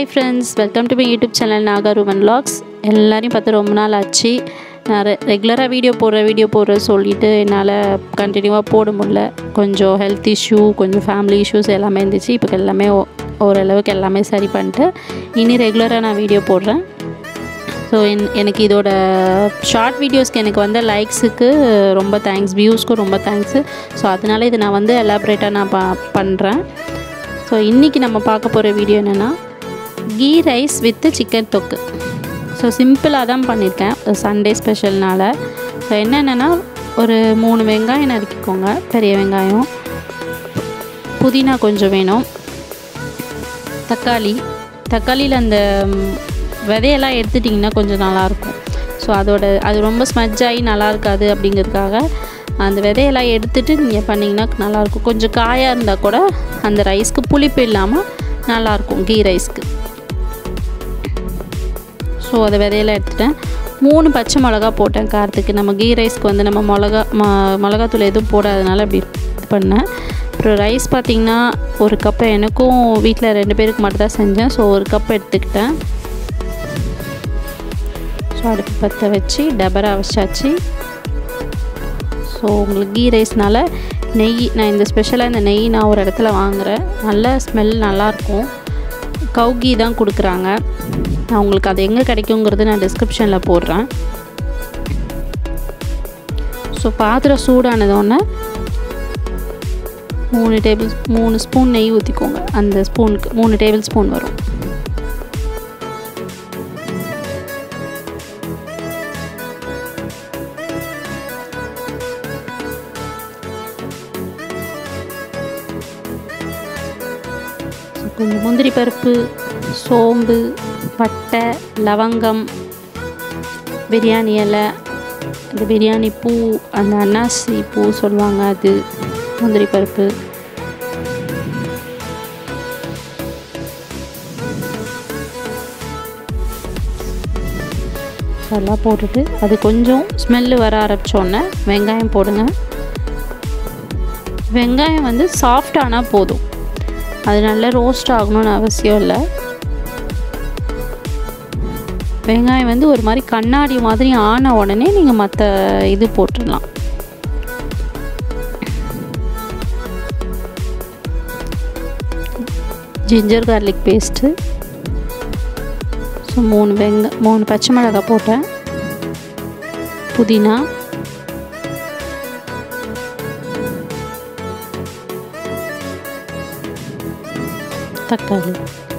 hi friends welcome to my YouTube channel Nagarupan vlogs எல்லாரையும் பார்த்து ரொம்ப நாள் ஆச்சு நான் ரெ ரெகுலராக வீடியோ போடுற வீடியோ போடுற சொல்லிட்டு என்னால் கண்டினியூவாக போட முடியல கொஞ்சம் ஹெல்த் இஷ்யூ கொஞ்சம் ஃபேமிலி இஷ்யூஸ் எல்லாமே இருந்துச்சு இப்போ எல்லாமே ஓ- ஓரளவுக்கு எல்லாமே சரி பண்ணிட்டு இனி ரெகுலராக நான் வீடியோ போடுறேன் ஸோ என் எனக்கு இதோட ஷார்ட் வீடியோஸ்க்கு எனக்கு வந்த லைக்ஸுக்கு ரொம்ப தேங்க்ஸ் வியூஸ்க்கும் ரொம்ப தேங்க்ஸு ஸோ அதனால இதை நான் வந்து எலாபரேட்டாக நான் ப பண்ணுறேன் ஸோ இன்றைக்கி நம்ம பார்க்க போகிற வீடியோ என்னென்னா ghee rice with chicken thokku so சிம்பிளாக தான் பண்ணியிருக்கேன் சண்டே ஸ்பெஷல்னால ஸோ என்னென்னா ஒரு மூணு வெங்காயம் நறுக்கிக்கோங்க பெரிய வெங்காயம் புதினா கொஞ்சம் வேணும் தக்காளி தக்காளியில் அந்த ம், விதையெல்லாம் எடுத்துட்டிங்கன்னா கொஞ்சம் நல்லாயிருக்கும் ஸோ அதோட அது ரொம்ப ஸ்மஜ் ஆகி நல்லா இருக்காது அப்படிங்கிறதுக்காக அந்த விதையெல்லாம் எடுத்துட்டு நீங்கள் பண்ணிங்கன்னா நல்லாயிருக்கும் கொஞ்சம் காயாக இருந்தால் கூட அந்த ரைஸ்க்கு புளிப்பு இல்லாமல் நல்லாயிருக்கும் கீ ரைஸ்க்கு ஸோ அதை விதையெல்லாம் எடுத்துட்டேன் மூணு பச்சை மிளகா போட்டேன் காரத்துக்கு நம்ம கீ ரைஸ்க்கு வந்து நம்ம மிளகா ம மிளகாத்தூள் எதுவும் போடாதனால அப்படி இது பண்ணேன் அப்புறம் ரைஸ் பார்த்திங்கன்னா ஒரு கப்பு எனக்கும் வீட்டில் ரெண்டு பேருக்கு மட்டும் தான் செஞ்சேன் ஸோ ஒரு கப் எடுத்துக்கிட்டேன் ஸோ அடுப்பு பற்ற வச்சு டபரா வச்சாச்சு ஸோ உங்களுக்கு கீ ரைஸ்னால நெய் நான் இந்த ஸ்பெஷலாக இந்த நெய் நான் ஒரு இடத்துல வாங்குகிறேன் நல்ல ஸ்மெல் நல்லாயிருக்கும் கவு கீ தான் கொடுக்குறாங்க நான் உங்களுக்கு அது எங்கே கிடைக்குங்கிறது நான் டிஸ்கிரிப்ஷனில் போடுறேன் ஸோ பாத்திரம் சூடானதோடனே மூணு டேபிள் மூணு ஸ்பூன் நெய் ஊற்றிக்கோங்க அந்த ஸ்பூனுக்கு மூணு டேபிள் ஸ்பூன் வரும் ஸோ கொஞ்சம் முந்திரி பருப்பு சோம்பு பட்டை லவங்கம் பிரியாணி இலை இந்த பிரியாணி பூ அந்த அன்னாசி பூ சொல்லுவாங்க அது முந்திரி பருப்பு அதெல்லாம் போட்டுட்டு அது கொஞ்சம் ஸ்மெல்லு வர ஆரம்பிச்சோன்னே வெங்காயம் போடுங்க வெங்காயம் வந்து சாஃப்ட் ஆனால் போதும் அது நல்லா ரோஸ்ட் ஆகணும்னு அவசியம் இல்லை வெங்காயம் வந்து ஒரு மாதிரி கண்ணாடி மாதிரி ஆன உடனே நீங்கள் மற்ற இது போட்டுடலாம் ஜிஞ்சர் கார்லிக் பேஸ்ட்டு ஸோ மூணு வெங்க மூணு பச்சை மிளகாய் போட்டேன் புதினா தக்காளி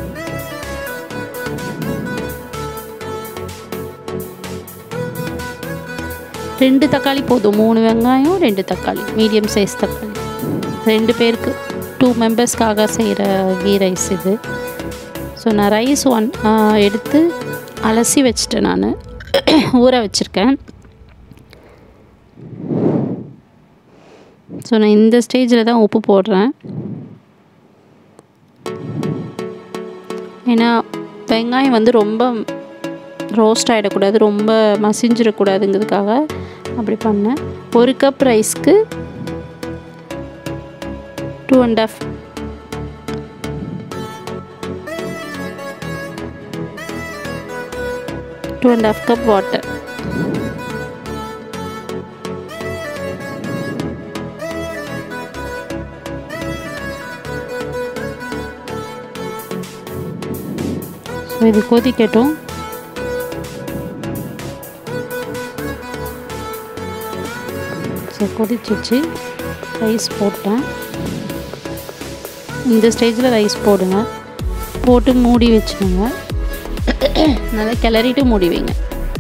ரெண்டு தக்காளி போதும் மூணு வெங்காயம் ரெண்டு தக்காளி மீடியம் சைஸ் தக்காளி ரெண்டு பேருக்கு டூ மெம்பர்ஸ்க்காக செய்கிற கீ ரைஸ் இது ஸோ நான் ரைஸ் ஒன் எடுத்து அலசி வச்சுட்டேன் நான் ஊற வச்சுருக்கேன் ஸோ நான் இந்த ஸ்டேஜில் தான் உப்பு போடுறேன் ஏன்னா வெங்காயம் வந்து ரொம்ப ரோஸ்ட் ஆகிடக்கூடாது ரொம்ப மசிஞ்சிடக்கூடாதுங்கிறதுக்காக அப்படி பண்ணேன் ஒரு கப் ரைஸ்க்கு two and half two and half cup water so இது கொதிக்கட்டும் ஸோ கொதிச்சிச்சு ரைஸ் போட்டேன் இந்த ஸ்டேஜில் ரைஸ் போடுங்க போட்டு மூடி வச்சுக்கோங்க நல்லா கிளறிட்டு மூடி வைங்க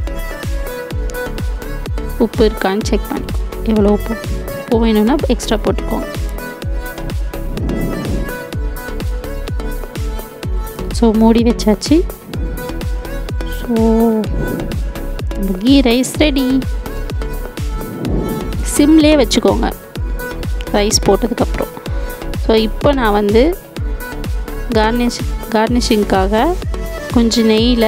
உப்பு இருக்கான்னு செக் பண்ணி எவ்வளோ உப்பு உப்பு வேணும்னா எக்ஸ்ட்ரா போட்டுக்கோங்க ஸோ மூடி வச்சாச்சு ஸோ கீ ரைஸ் ரெடி சிம்லேயே வச்சுக்கோங்க ரைஸ் போட்டதுக்கப்புறம் ஸோ இப்போ நான் வந்து கார்னிஷ் கார்னிஷிங்க்காக கொஞ்சம் நெய்யில்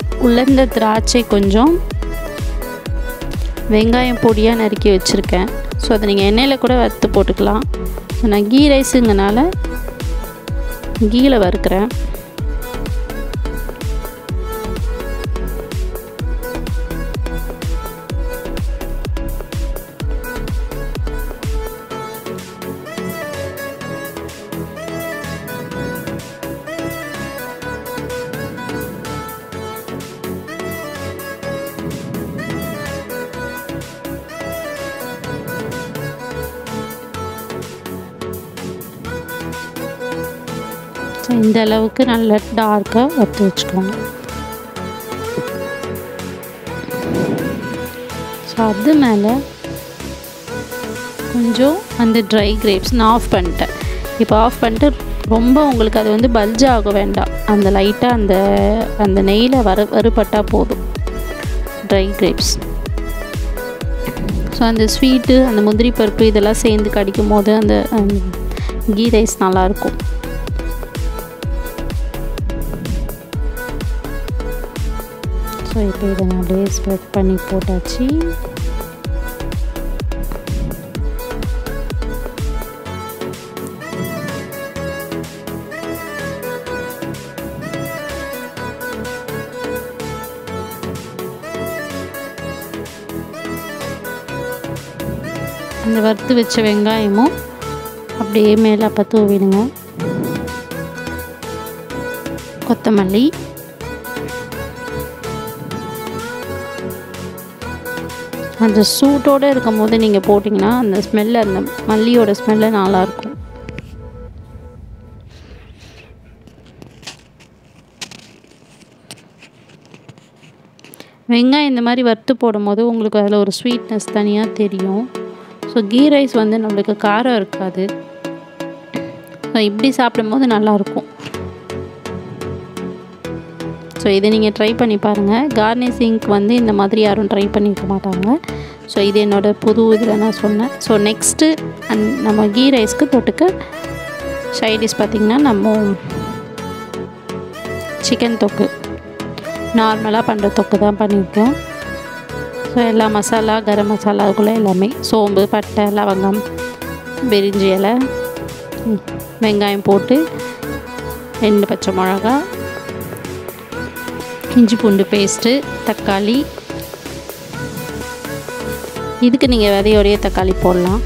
உலர்ந்த திராட்சை கொஞ்சம் வெங்காயம் பொடியாக நறுக்கி வச்சுருக்கேன் ஸோ அதை நீங்கள் எண்ணெயில் கூட வறுத்து போட்டுக்கலாம் ஸோ நான் கீ ரைஸுங்கனால கீயில் வறுக்கிறேன் ஸோ இந்த அளவுக்கு நல்ல டார்க்காக வறுத்து வச்சுக்கோங்க ஸோ அது மேலே கொஞ்சம் அந்த ட்ரை கிரேப்ஸ் நான் ஆஃப் பண்ணிட்டேன் இப்போ ஆஃப் பண்ணிட்டு ரொம்ப உங்களுக்கு அது வந்து பல்ஜ் ஆக வேண்டாம் அந்த லைட்டாக அந்த அந்த நெய்யில் வறு வறுபட்டால் போதும் ட்ரை கிரேப்ஸ் ஸோ அந்த ஸ்வீட்டு அந்த முந்திரி பருப்பு இதெல்லாம் சேர்ந்து கடிக்கும் போது அந்த கீ ரைஸ் நல்லாயிருக்கும் ஸோ இப்போ இதை நான் அப்படியே ஸ்ப்ரெட் பண்ணி போட்டாச்சு அந்த வறுத்து வச்ச வெங்காயமும் அப்படியே மேலே அப்போ தூவிடுங்க கொத்தமல்லி அந்த சூட்டோடு இருக்கும் போது நீங்கள் போட்டிங்கன்னா அந்த ஸ்மெல்லு அந்த மல்லியோட ஸ்மெல்லு நல்லாயிருக்கும் வெங்காயம் இந்த மாதிரி வறுத்து போடும்போது உங்களுக்கு அதில் ஒரு ஸ்வீட்னஸ் தனியாக தெரியும் ஸோ கீ ரைஸ் வந்து நம்மளுக்கு காரம் இருக்காது ஸோ இப்படி சாப்பிடும்போது நல்லாயிருக்கும் ஸோ இதை நீங்கள் ட்ரை பண்ணி பாருங்கள் கார்னிஷிங்க்கு வந்து இந்த மாதிரி யாரும் ட்ரை பண்ணியிருக்க மாட்டாங்க ஸோ இது என்னோடய புது இதில் நான் சொன்னேன் ஸோ நெக்ஸ்ட்டு அந் நம்ம கீ ரைஸ்க்கு தொட்டுக்க சைடிஷ் பார்த்திங்கன்னா நம்ம சிக்கன் தொக்கு நார்மலாக பண்ணுற தொக்கு தான் பண்ணியிருக்கேன் ஸோ எல்லா மசாலா கரம் மசாலாக்குள்ளே எல்லாமே சோம்பு பட்டை லவங்கம் பிரிஞ்சி இலை வெங்காயம் போட்டு ரெண்டு பச்சை மிளகா இஞ்சி பூண்டு பேஸ்ட்டு தக்காளி இதுக்கு நீங்கள் விதையோடைய தக்காளி போடலாம்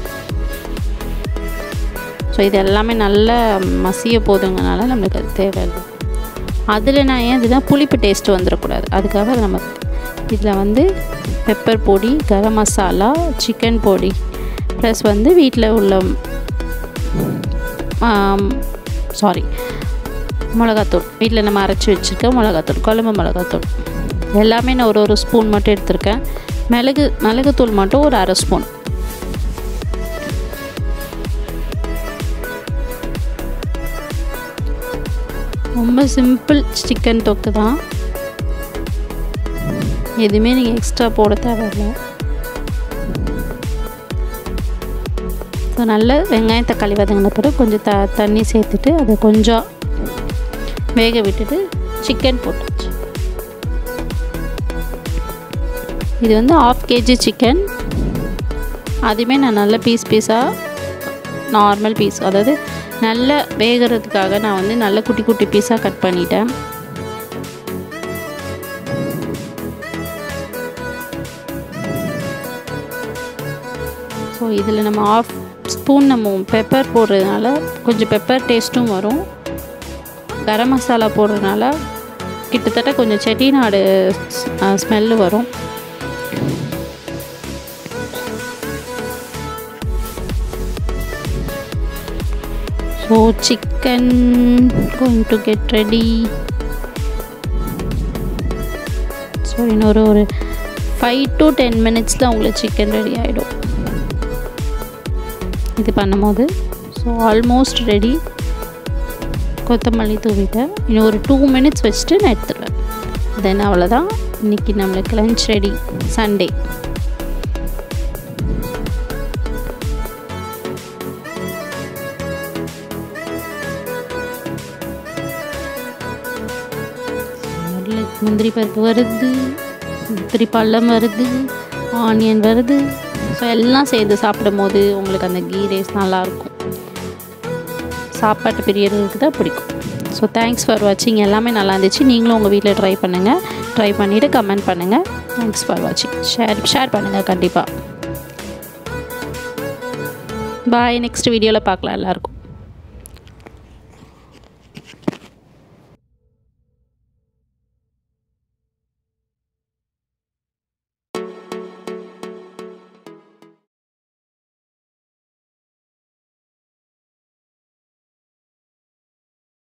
ஸோ இது எல்லாமே நல்லா மசிய போதுங்கனால நம்மளுக்கு அது தேவையில்லை அதில் நான் ஏன் இதுதான் புளிப்பு டேஸ்ட்டு வந்துடக்கூடாது அதுக்காக நம்ம இதில் வந்து பெப்பர் பொடி கரம் மசாலா சிக்கன் பொடி ப்ளஸ் வந்து வீட்டில் உள்ள சாரி மிளகாத்தூள் வீட்டில் நம்ம அரைச்சி வச்சுருக்க மிளகாத்தூள் குழம்பு மிளகாத்தூள் எல்லாமே நான் ஒரு ஒரு ஸ்பூன் மட்டும் எடுத்திருக்கேன் மிளகு மிளகுத்தூள் மட்டும் ஒரு அரை ஸ்பூன் ரொம்ப சிம்பிள் சிக்கன் தொக்கு தான் எதுவுமே நீங்கள் எக்ஸ்ட்ரா போட தேவையில்லை ஸோ நல்ல வெங்காயம் தக்காளி வதங்கின பிறகு கொஞ்சம் த தண்ணி சேர்த்துட்டு அதை கொஞ்சம் வேக விட்டுட்டு சிக்கன் போட்டாச்சு இது வந்து ஆஃப் கேஜி சிக்கன் அதுவுமே நான் நல்ல பீஸ் பீஸாக நார்மல் பீஸ் அதாவது நல்ல வேகிறதுக்காக நான் வந்து நல்ல குட்டி குட்டி பீஸாக கட் பண்ணிட்டேன் ஸோ இதில் நம்ம ஆஃப் ஸ்பூன் நம்ம பெப்பர் போடுறதுனால கொஞ்சம் பெப்பர் டேஸ்ட்டும் வரும் கரம் மசாலா போடுறதுனால கிட்டத்தட்ட கொஞ்சம் செட்டிநாடு ஸ்மெல்லு வரும் so chicken going to get ready so இன்னொரு ஒரு ஃபைவ் டு டென் மினிட்ஸில் உங்களுக்கு சிக்கன் ரெடி ஆகிடும் இது பண்ணும்போது ஸோ ஆல்மோஸ்ட் ரெடி கொத்தமல்லி தூவிட்டேன் இன்னும் ஒரு டூ மினிட்ஸ் வச்சுட்டு நான் எடுத்துடுவேன் தென் அவ்வளோதான் இன்றைக்கி நம்மளுக்கு லஞ்ச் ரெடி சண்டே முந்திரி பருப்பு வருது முந்திரி பழம் வருது ஆனியன் வருது ஸோ ஸோ எல்லாம் சேர்ந்து சாப்பிடும் போது உங்களுக்கு அந்த கீ ரைஸ் நல்லாயிருக்கும் சாப்பாட்டு பிரியர்களுக்கு தான் பிடிக்கும் ஸோ தேங்க்ஸ் ஃபார் வாட்சிங் எல்லாமே நல்லா இருந்துச்சு நீங்களும் உங்கள் வீட்டில் ட்ரை பண்ணுங்கள் ட்ரை பண்ணிவிட்டு கமெண்ட் பண்ணுங்கள் தேங்க்ஸ் ஃபார் வாட்சிங் ஷேர் ஷேர் பண்ணுங்கள் கண்டிப்பாக பாய் நெக்ஸ்ட் வீடியோவில் பார்க்கலாம் எல்லாருக்கும்